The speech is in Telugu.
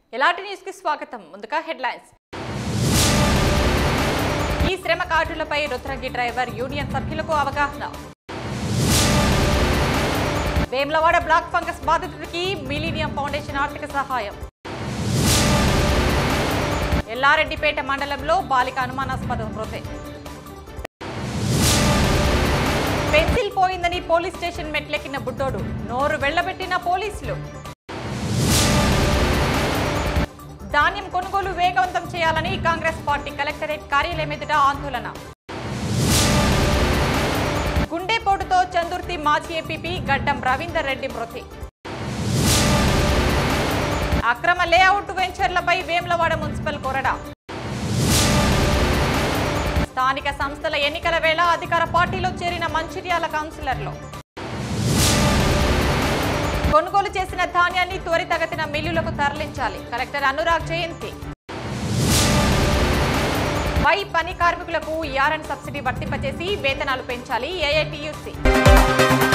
ఎలాంటి న్యూస్ కి స్వాగతం ముందుగా హెడ్లైన్స్ ఈ శ్రమ కార్డులపై రుద్రంగి డ్రైవర్ యూనియన్ సభ్యులకు అవగాహన వేములవాడ బ్లాక్ ఫంగస్ బాధితుడికి మిలీనియం ఫౌండేషన్ ఆర్థిక సహాయం ఎల్లారెడ్డిపేట మండలంలో బాలిక అనుమానాస్పద మృతి పెన్సిల్ పోయిందని పోలీస్ స్టేషన్ మెట్లెక్కిన బుడ్డోడు నోరు వెళ్లబెట్టిన పోలీసులు ధాన్యం కొనుగోలు వేగవంతం చేయాలని కాంగ్రెస్ పార్టీ కలెక్టరేట్ కార్యాలయం ఎదుట ఆందోళన గుండెపోటుతో చందుర్తి మాజీ ఏపీపీ గడ్డం రవీందర్ రెడ్డి మృతి అక్రమ లేఅవుట్ వెంచర్లపై వేములవాడ మున్సిపల్ కొరడా స్థానిక సంస్థల ఎన్నికల వేళ అధికార పార్టీలో చేరిన మంచిర్యాల కౌన్సిలర్లు కొనుగోలు చేసిన ధాన్యాన్ని త్వరితగతిన మిల్లులకు తరలించాలి కలెక్టర్ అనురాగ్ జయంతి పై పని కార్మికులకు ఈఆర్ఎన్ సబ్సిడీ వర్తింపజేసి వేతనాలు పెంచాలి ఏఐటియుసి